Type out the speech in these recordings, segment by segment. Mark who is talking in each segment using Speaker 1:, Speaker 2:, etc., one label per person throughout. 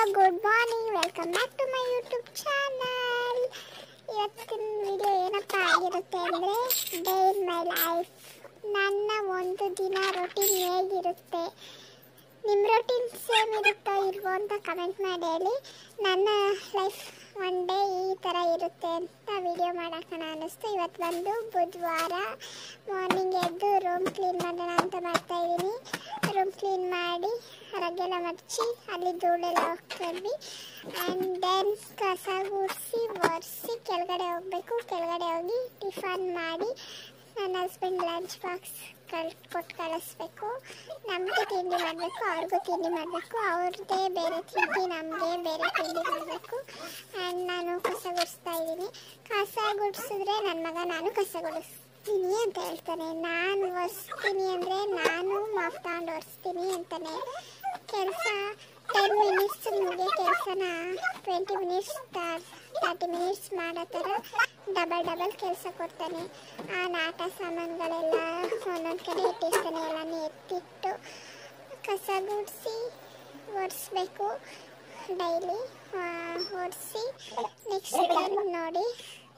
Speaker 1: Good morning welcome back to my YouTube channel ಇವತ್ತಿನ video ಏನಪ್ಪ ಆಗಿರುತ್ತೆ ಅಂದರೆ ಡೇ ಇನ್ ಮೈ ಲೈಫ್ ನನ್ನ ಒಂದು ದಿನ ರೊಟೀನ್ ಹೇಗಿರುತ್ತೆ ನಿಮ್ಮ ರೊಟೀನ್ ಸೇಮ್ ಇರುತ್ತೋ ಇಲ್ವೋ ಅಂತ ಕಮೆಂಟ್ ಮಾಡಿ ಹೇಳಿ ನನ್ನ ಲೈಫ್ ಒನ್ ಡೇ ಈ ಥರ ಇರುತ್ತೆ ಅಂತ ವಿಡಿಯೋ ಮಾಡೋಣ ಅನ್ನಿಸ್ತು ಇವತ್ತು ಬಂದು ಬುಧವಾರ ಮಾರ್ನಿಂಗ್ ಎದ್ದು ರೂಮ್ ಕ್ಲೀನ್ ಮಾಡೋಣ ಅಂತ ಮಾಡ್ತಾ ಇದ್ದೀನಿ ರೂಮ್ ಕ್ಲೀನ್ ಮಾಡಿ ಹೊರಗೆಲ್ಲ ಮಡಚಿ ಅಲ್ಲಿ ಧೂಳೆಲ್ಲ ಹೋಗ್ತೀವಿ ಆ್ಯಂಡ್ ದೆನ್ ಕಸ ಗುಡಿಸಿ ಒರೆಸಿ ಕೆಳಗಡೆ ಹೋಗಬೇಕು ಕೆಳಗಡೆ ಹೋಗಿ ಟಿಫನ್ ಮಾಡಿ ನನ್ನ ಹಸ್ಬೆಂಡ್ ಲಂಚ್ ಬಾಕ್ಸ್ ಕಳ್ ಕೊಟ್ಟು ಕಳಿಸ್ಬೇಕು ನಮಗೆ ತಿಂಡಿ ಮಾಡಬೇಕು ಅವ್ರಿಗೂ ತಿಂಡಿ ಮಾಡಬೇಕು ಅವ್ರದ್ದೇ ಬೇರೆ ತಿಂಡಿ ನಮಗೆ ಬೇರೆ ತಿಂಡಿ ಮಾಡಬೇಕು ಆ್ಯಂಡ್ ನಾನು ಕಸ ಗುಡಿಸ್ತಾ ಇದ್ದೀನಿ ಕಸ ಗುಡಿಸಿದ್ರೆ ನನ್ನ ಮಗ ನಾನು ಕಸ ಗುಡಿಸ್ತೀನಿ ಅಂತ ಹೇಳ್ತಾನೆ ನಾನು ಒರೆಸ್ತೀನಿ ಅಂದರೆ ನಾನು ಮಾಫ್ ತಗೊಂಡು ಒರೆಸ್ತೀನಿ ಅಂತಾನೆ ಕೆಲಸ ಟೆನ್ ಮಿನಿಟ್ಸ್ ಮುಗಿಯೋ ಕೆಲಸನ ಟ್ವೆಂಟಿ ಮಿನಿಟ್ಸ್ ತರ್ಟಿ ಮಿನಿಟ್ಸ್ ಮಾಡೋ ಥರ ಡಬಲ್ ಡಬಲ್ ಕೆಲಸ ಕೊಡ್ತಾನೆ ಆ ನಾಟ ಸಾಮಾನುಗಳೆಲ್ಲ ಒಂದೊಂದು ಕಡೆ ಇಟ್ಟಿರ್ತಾನೆ ಎಲ್ಲನೂ ಎತ್ತಿಟ್ಟು ಕಸ ಗುಡಿಸಿ ಒರೆಸ್ಬೇಕು ಡೈಲಿ ಒರೆಸಿ ನೆಕ್ಸ್ಟ್ ಟೈಮ್ ನೋಡಿ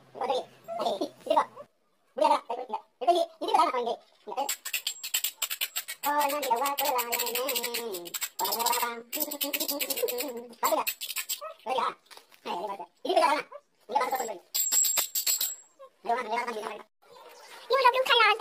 Speaker 1: ಇವಳೊಬ್ಳು ಕಳ್ಳ ಅಂತ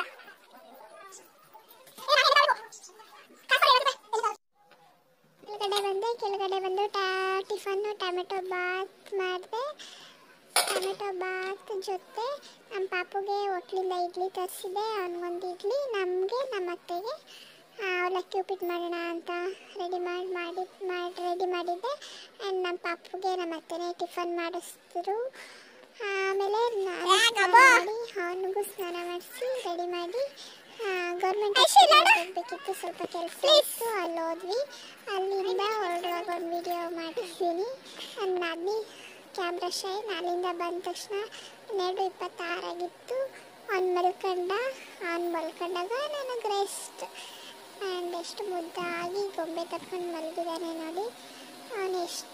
Speaker 1: ಕೆಳಗಡೆ ಬಂದೆ ಕೆಳಗಡೆ ಬಂದು ಟಾ ಟಿಫನ್ನು ಟೊಮೆಟೊ ಬಾತ್ ಮಾಡಿದೆ ಟೊಮೆಟೊ ಬಾತ್ ಜೊತೆ ನಮ್ಮ ಪಾಪುಗೆ ಹೋಟ್ಲಿಂದ ಇಡ್ಲಿ ತರಿಸಿದೆ ಅವನಿಗೊಂದು ಇಡ್ಲಿ ನಮಗೆ ನಮ್ಮ ಅತ್ತೆಗೆ ಅವಲಕ್ಕಿ ಉಪ್ಪಿಟ್ಟು ಮಾಡೋಣ ಅಂತ ರೆಡಿ ಮಾಡಿ ಮಾಡಿ ಮಾಡಿ ರೆಡಿ ಮಾಡಿದ್ದೆ ಆ್ಯಂಡ್ ನಮ್ಮ ಪಾಪುಗೆ ನಮ್ಮ ಅತ್ತೆನೇ ಟಿಫನ್ ಮಾಡಿಸಿದ್ರು ಆಮೇಲೆ ನಾನು ಸ್ನಾನ ಮಾಡಿ ಅವನಿಗೂ ಸ್ನಾನ ಮಾಡಿಸಿ ರೆಡಿ ಮಾಡಿ ಗೌರ್ಮೆಂಟ್ ಹೋಗ್ಬೇಕಿತ್ತು ಸ್ವಲ್ಪ ಕೆಲಸ ಇತ್ತು ಅಲ್ಲಿ ಹೋದ್ವಿ ಅಲ್ಲಿಂದ ಹೊರಡುವಾಗ ಒಂದು ವಿಡಿಯೋ ಮಾಡಿದ್ದೀನಿ ನನ್ನ ನಾದಿನಿ ಕ್ಯಾಮ್ರಾ ಶೈನ್ ಅಲ್ಲಿಂದ ಬಂದ ತಕ್ಷಣ ಹನ್ನೆರಡು ಇಪ್ಪತ್ತಾರಾಗಿತ್ತು ಅವ್ನು ಮಲ್ಕೊಂಡ ಅವ್ನು ಮಲ್ಕೊಂಡಾಗ ನನಗೆ ರೆಸ್ಟ್ ಆ್ಯಂಡ್ ಎಷ್ಟು ಮುದ್ದಾಗಿ ಗೊಂಬೆ ತಟ್ಕೊಂಡು ಮಲಗಿದ್ದಾನೆ ನೋಡಿ ಅವನು ಎಷ್ಟು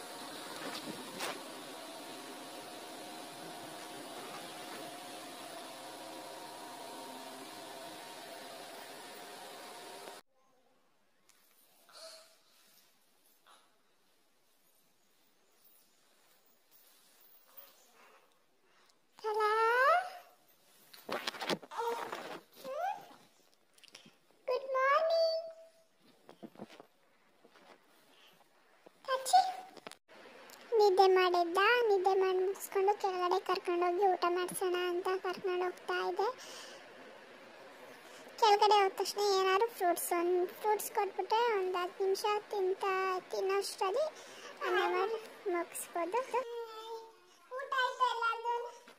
Speaker 1: ಗುಡ್ ಮಾರ್ನಿಂಗ್ ನಿದ್ದೆ ಮಾಡಿದ್ದ ನಿದ್ದೆ ಮಾಡಿ ಮುಗಿಸ್ಕೊಂಡು ಕೆಳಗಡೆ ಕರ್ಕೊಂಡೋಗಿ ಊಟ ಮಾಡಿಸೋಣ ಅಂತ ಕರ್ಕೊಂಡು ಹೋಗ್ತಾ ಇದ್ದೆ ಕೆಳಗಡೆ ಹೋದ ತಕ್ಷಣ ಏನಾದ್ರು ಫ್ರೂಟ್ಸ್ ಒಂದು ಫ್ರೂಟ್ಸ್ ಕೊಟ್ಬಿಟ್ರೆ ಒಂದು ಹತ್ತು ನಿಮಿಷ ತಿಂತ ತಿನ್ನೋಷ್ಟರಲ್ಲಿ ಒನ್ ಅವರ್ ಮುಗಿಸ್ಬೋದು ಊಟ ಆಯ್ತಾ ಎಲ್ಲಾರ್ದು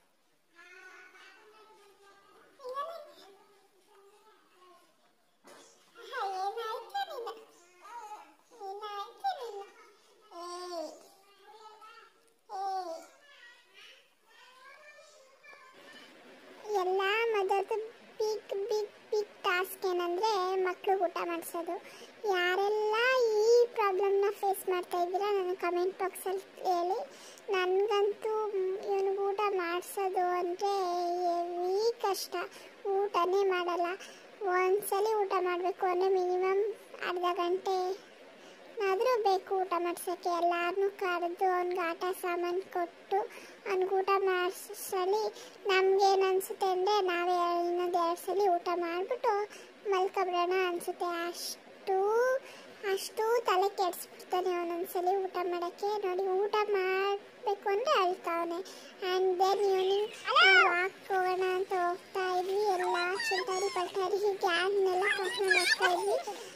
Speaker 1: ಎಲ್ಲ ಮದರ್ದು ಬಿಗ್ ಬಿಗ್ ಬಿಗ್ ಟಾಸ್ಕ್ ಏನಂದರೆ ಮಕ್ಳಿಗೆ ಊಟ ಮಾಡಿಸೋದು ಯಾರೆಲ್ಲ ಈ ಪ್ರಾಬ್ಲಮ್ನ ಫೇಸ್ ಮಾಡ್ತಾ ಇದ್ದೀರಾ ನನಗೆ ಕಮೆಂಟ್ ಬಾಕ್ಸಲ್ಲಿ ಹೇಳಿ ನನಗಂತೂ ಇವನಿಗೆ ಊಟ ಮಾಡಿಸೋದು ಅಂದರೆ ಹೆವಿ ಕಷ್ಟ ಊಟನೇ ಮಾಡಲ್ಲ ಒಂದ್ಸಲಿ ಊಟ ಮಾಡಬೇಕು ಅಂದರೆ ಮಿನಿಮಮ್ ಅರ್ಧ ಗಂಟೆ ಆದರೂ ಬೇಕು ಊಟ ಮಾಡ್ಸೋಕ್ಕೆ ಎಲ್ಲಾರನ್ನೂ ಕರೆದು ಅವ್ನಿಗೆ ಆಟ ಸಾಮಾನು ಕೊಟ್ಟು ಅವ್ನಿಗೆ ಊಟ ಮಾಡಿಸಲಿ ನಮ್ಗೇನು ಅನಿಸುತ್ತೆ ಅಂದರೆ ನಾವೇ ಇನ್ನೊಂದು ಎರಡು ಸಲ ಊಟ ಮಾಡಿಬಿಟ್ಟು ಮಲ್ಕೊಬಿಡೋಣ ಅನಿಸುತ್ತೆ ಅಷ್ಟು ಅಷ್ಟು ತಲೆ ಕೆಡಿಸ್ಬಿಡ್ತಾನೆ ಒಂದೊಂದ್ಸಲಿ ಊಟ ಮಾಡೋಕ್ಕೆ ನೋಡಿ ಊಟ ಮಾಡಬೇಕು ಅಂದರೆ ಅಳ್ತಾವನೆ ಆ್ಯಂಡ್ ದೆನ್ ಈವ್ನಿಂಗ್ ವಾಕ್ ಹೋಗೋಣ ಅಂತ ಹೋಗ್ತಾ ಇದ್ವಿ ಎಲ್ಲ ಚಿಂತಾಡಿ ಪಲ್ಟಾಡಿ ಗ್ಯಾಸ್ನೆಲ್ಲ ಕರ್ಕೊಂಡು ಹೋಗ್ತಾ ಇದ್ವಿ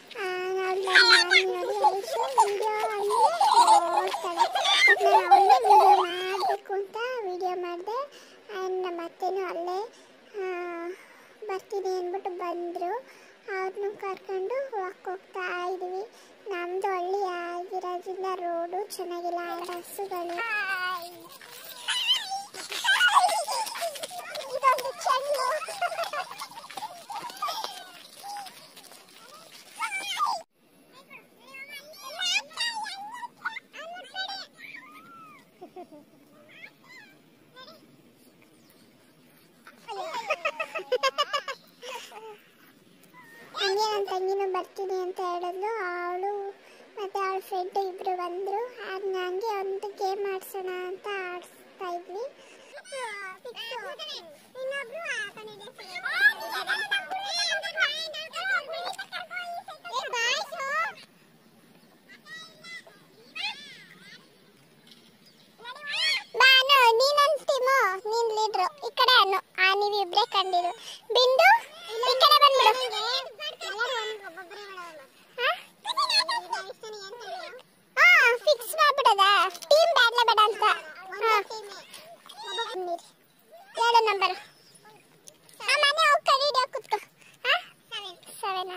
Speaker 1: ನೋಡಿ ಐಶು ವಿಡಿಯೋ ಹಂಗೆ ಓಡ್ತಾಳೆ ನಾನು ಅವಳೇ ವಿಡಿಯೋ ಮಾಡಬೇಕು ಅಂತ ವಿಡಿಯೋ ಮಾಡಿದೆ ಆ್ಯಂಡ್ ನಮ್ಮ ಅತ್ತೆನೂ ಅಲ್ಲೇ ಬರ್ತೀನಿ ಅಂದ್ಬಿಟ್ಟು ಬಂದರು ಅವ್ರನ್ನೂ ಕರ್ಕೊಂಡು ವಾಕ್ ಹೋಗ್ತಾ ಇದ್ವಿ ನಮ್ಮದು ಹಳ್ಳಿ ಆಗಿರೋದ್ರಿಂದ ರೋಡು ಚೆನ್ನಾಗಿಲ್ಲ ಬಸ್ಸುಗಳು ಇದೊಂದು ಚೆಂಡು ಅಣ್ಣ ಅಂದ್ಬಿಟ್ಟು ಇಬ್ರು ಬಂದ್ರು ಆಗ ನಂಗೆ ಒಂದು ಗೇಮ್ ಆಡ್ಸೋಣ ಅಂತ ಆಡಿಸ್ತಾ ಇದ್ವಿ ಬಾನು ನೀನೊಂದು ಟೀಮು ನೀನ್ ಲೀಡ್ರು ಈ ಕಡೆ ಅನ್ನು ಆ ನೀವಿಬ್ರೇ ಕಂಡಿರು ಬಿಂದು ಈ ಕಡೆ ಬಂದ್ಬಿಡು ಹಾ ಫಿಕ್ಸ್ ಮಾಡ್ಬಿಡದ ಟೀಮ್ ಬ್ಯಾಡ್ಲ ಬೇಡ ಅಂತ ಹಾ. ಹೇಳು ನಂಬರ್ ಆ ಮನೆ ಹೋಗಿ ಕರೀಡಿ ಕುತ್ಕೋ ಹಾ ಸೆವೆನಾ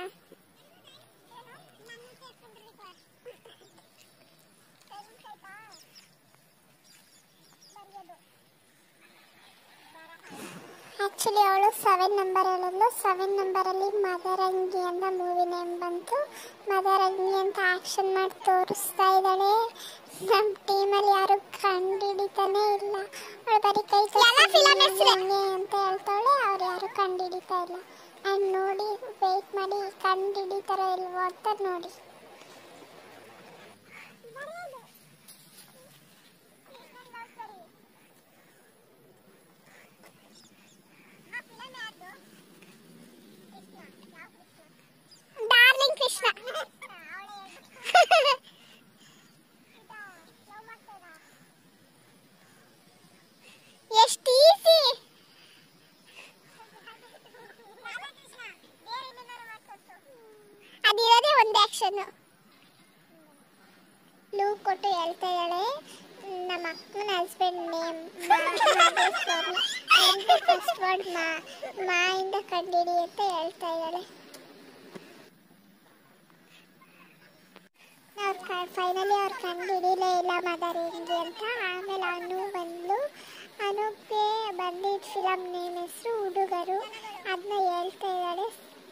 Speaker 1: ಆ್ಯಕ್ಚುಲಿ ಅವಳು ಸೆವೆನ್ ನಂಬರ್ ಹೇಳಿದ್ಲು ಸೆವೆನ್ ನಂಬರಲ್ಲಿ ಮದರಂಗಿ ಅಂತ ಮೂವಿ ನೇಮ್ ಬಂತು ಮದರಂಗಿ ಅಂತ ಆ್ಯಕ್ಷನ್ ಮಾಡಿ ತೋರಿಸ್ತಾ ಇದ್ದಾಳೆ ನಮ್ಮ ಟೀಮಲ್ಲಿ ಯಾರು ಕಂಡುಹಿಡಿತಾನೆ ಇಲ್ಲ ಅವಳು ಬರೀ ಕೈ ಹಂಗೆ ಅಂತ ಹೇಳ್ತಾಳೆ ಅವ್ರು ಯಾರು ಕಂಡುಹಿಡಿತಾ ಇಲ್ಲ ಆ್ಯಂಡ್ ನೋಡಿ ವೆಯ್ಟ್ ಮಾಡಿ ಕಂಡುಹಿಡಿತಾರೋ ಇಲ್ವೋ ಅಂತ ನೋಡಿ ಡಾರ್ಲಿಂಗ್ ಕೃಷ್ಣ ಎಷ್ಟು ಈಸಿ ಅದಿರೋದೇ ಒಂದು ಆಕ್ಷನ್ ಲೂ ಕೊಟ್ಟು ಹೇಳ್ತಾ ಇದ್ದಾಳೆ ನಮ್ಮ ಅಕ್ಕನ ಹಸ್ಬೆಂಡ್ ನೇಮ್ ಫಸ್ಟ್ ವರ್ಡ್ ಮಾ ಮಾಯಿಂದ ಕಂಡಿಡಿ ಅಂತ ಹೇಳ್ತಾ ಇದ್ದಾಳೆ ಅವ್ರು ಫೈನಲಿ ಅವ್ರು ಕಂಡು ಹಿಡಿಲೇ ಇಲ್ಲ ಮದರ್ ಹೆಂಗೆ ಅಂತ ಆಮೇಲೆ ಅನು ಬಂದ್ಲು ಅನುಗೆ ಬಂದಿದ್ದ ಫಿಲಮ್ ನೇಮ್ ಹೆಸರು ಹುಡುಗರು ಅದನ್ನ ಹೇಳ್ತಾ ಇದ್ದಾಳೆ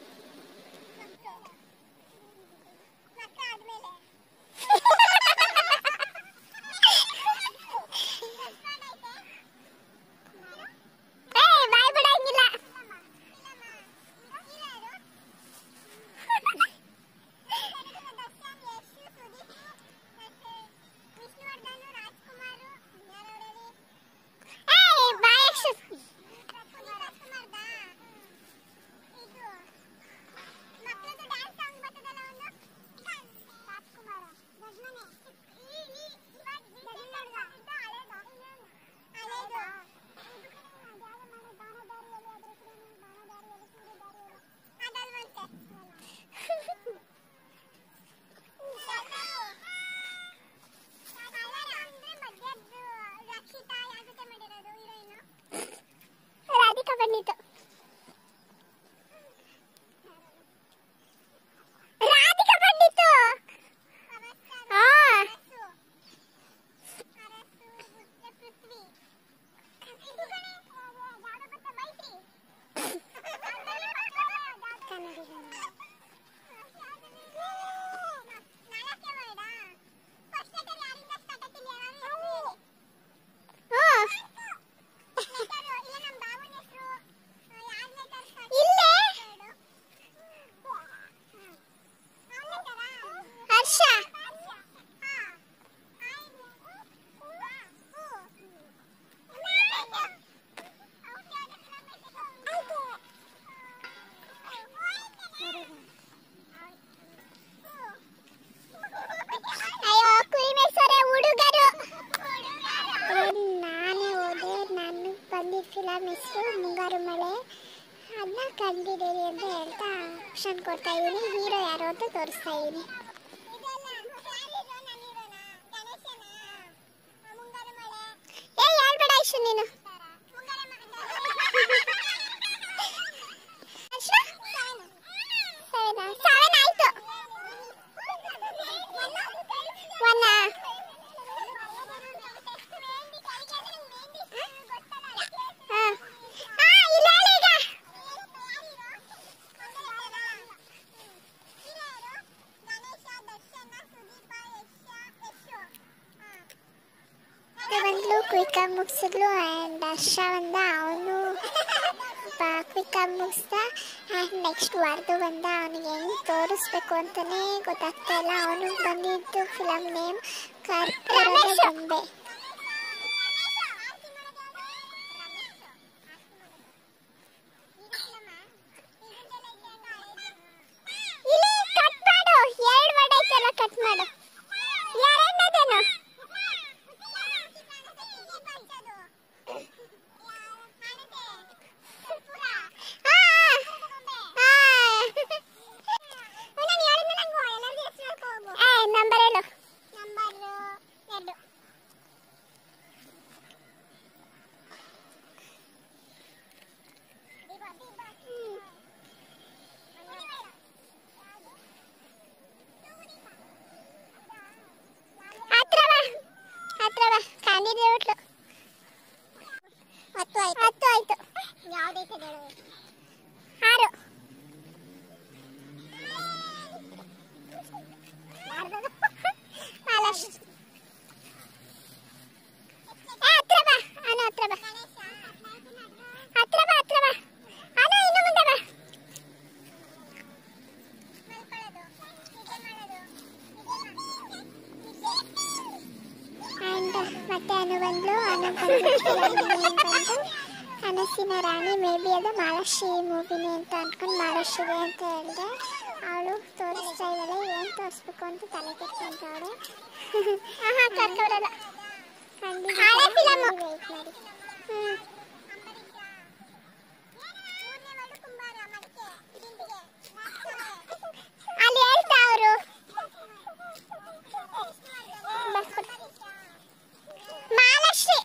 Speaker 1: ಏಯ್, ಬಾಯ್ ಬಿಡಂಗಿಲ್ಲ ಏಯ್, ಬಾಯ್ ಅಕ್ಷ- ರಾಧಿಕಾ ಬಂದಿತ್ತು ರಾಧಿಕಾ ಬಂದಿತ್ತು ಹಾ ಇಲ್ಲೇ ಹರ್ಷ ಅಯ್ಯೋ ಕುರಿ ಮೇಯ್ಸೋರೆ ಹುಡುಗರು ನಾನೇ ಹೋದೆ ನನಗೆ ಬಂದಿದ್ದ ಫಿಲಮ್ ಹೆಸರು ಮುಂಗಾರು ಮಳೆ ಅದನ್ನ ಕಂಡಿದ್ದೀರಿ ಅಂತ ಹೇಳ್ತಾ ಆಪ್ಷನ್ ಕೊಡ್ತಾ ಇದ್ದೀನಿ ಹೀರೋ ಯಾರು ಅಂತ ತೋರಿಸ್ತಾ ಇದ್ದೀನಿ ಏ ಹೇಳ್ಬೇಡ ಇಶು ನೀನು ಹರ್ಷ? ಸೆವೆನಾ? ಸೆವೆನ್ ಆಯ್ತು ಒನ್ನ ಹಾ ಹಾ ಇಲ್ಲ ಹೇಳು ಈಗ ಬಂದ್ಲು ಕ್ವಿಕ್ ಆಗಿ ಮುಗಿಸಿದ್ಲು ಆ್ಯಂಡ್ ಹರ್ಷ ಬಂದ ಅವನು ಸ್ವಲ್ಪ ಕ್ವಿಕ್ಕಾಗಿ ಮುಗಿಸ್ದ ಆ್ಯಂಡ್ ನೆಕ್ಸ್ಟ್ ವರ್ದು ಬಂದ ಅವನಿಗೆ ಹೆಂಗೆ ತೋರಿಸ್ಬೇಕು ಅಂತಲೇ ಗೊತ್ತಾಗ್ತಾ ಇಲ್ಲ ಅವನಿಗೆ ಬಂದಿದ್ದು ಫಿಲಮ್ ನೇಮ್ ಕರ್ಪೂರದ ಗೊಂಬೆ ಇಲ್ಲಿ ಕಟ್ ಮಾಡು ಎರಡು ವರ್ಡ್ ಐತಲ್ಲ ಕಟ್ ಮಾಡು ಯಾರನ್ನದೇನು ನಂಬರ್ ಹೇಳು ನಂಬರ್ ಎರಡು ಹತ್ರ ಬಾ ಹತ್ರ ಬಾ ಕಾಂದಿದೆ ಹೋಟ್ಲು ಹತ್ತು ಆಯ್ತು ಹತ್ತು ಆಯ್ತು ಯಾವ್ದೈತೆ ಆರು ಮಹಾಲಕ್ಷ್ಮಿ. ಏ, ಹತ್ರ ಬಾ ಅನು ಹತ್ರ ಬಾ ಹತ್ರ ಬಾ ಹತ್ರ ಬಾ ಅನು ಇನ್ನು ಮುಂದೆ ಬಾ ಆ್ಯಂಡ್ ಮತ್ತೆ ಅನು ಬಂದ್ಲು ಅನು ಬಂದು ಬಂದು ಕನಸಿನ ರಾಣಿ ಮೇ ಬಿ ಅದು ಮಹಾಲಕ್ಷ್ಮಿ ಮೂವಿನೇ ಅಂತ ಅಂದ್ಕೊಂಡು ಮಹಾಲಕ್ಷ್ಮಿ ಅಂತ ಹೇಳಿದೆ ಅವಳು ತೋರಿಸ್ತಾ ಇದ್ದಾಳೆ ಏನು ತೋರಿಸ್ಬೇಕು ಅಂತ ತಲೆ ಕೆಟ್ಕೊಂತವಳೆ ಆಹಾ ಕರ್ಕೊಡಲ್ಲ ಹಳೆ ಫಿಲಮ್ ವೆಯ್ಟ್ ಮಾಡಿ ಹ್ಞೂ ಅಲ್ಲಿ ಹೇಳ್ತಾ ಅವರು ಮಹಾಲಕ್ಷ್ಮಿ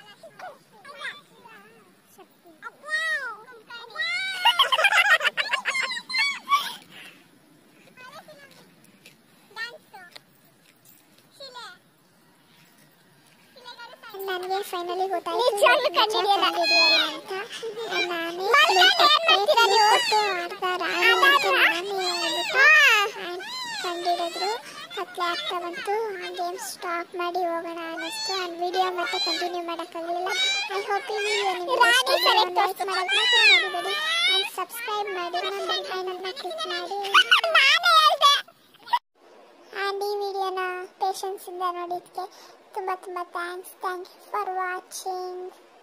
Speaker 1: ನನಗೆ ಫೈನಲಿ ಗೊತ್ತಾಯ್ತು ಕಂಡಿಡಿಯಲ್ಲ ಅಂತ ನಾನೇ ಕೊಟ್ಟು ಅರ್ಧ ರಾಣಿ ಅಂತ ನಾನೇ ಹೇಳ್ಬಿಟ್ಟು ಕಂಡಿಡಿದ್ರು ಕತ್ಲೆ ಆಗ್ತಾ ಬಂತು ಆ ಗೇಮ್ ಸ್ಟಾಪ್ ಮಾಡಿ ಹೋಗೋಣ ಅನ್ನಿಸ್ತು ಆ್ಯಂಡ್ ವಿಡಿಯೋ ಮತ್ತೆ ಕಂಟಿನ್ಯೂ ಮಾಡೋಕ್ಕಾಗಲಿಲ್ಲ ಐ ಹೋಪ್ ಈ ವಿಡಿಯೋ ನಿಮಗೆ ಲೈಕ್ ಮಾಡೋದು ಮಾತ್ರ ಮರಿಬೇಡಿ ಆ್ಯಂಡ್ ಸಬ್ಸ್ಕ್ರೈಬ್ ಮಾಡಿ ನಮ್ಮ ಬೆಲ್ ಐನನ್ನ ಕ್ಲಿಕ್ ಮಾಡಿ ಆ್ಯಂಡ್ ಈ ವಿಡಿಯೋನ ಪೇಷನ್ಸಿಂದ ನೋಡಿದ್ದಕ್ಕೆ ತುಂಬ ತುಂಬ thanks thank you for watching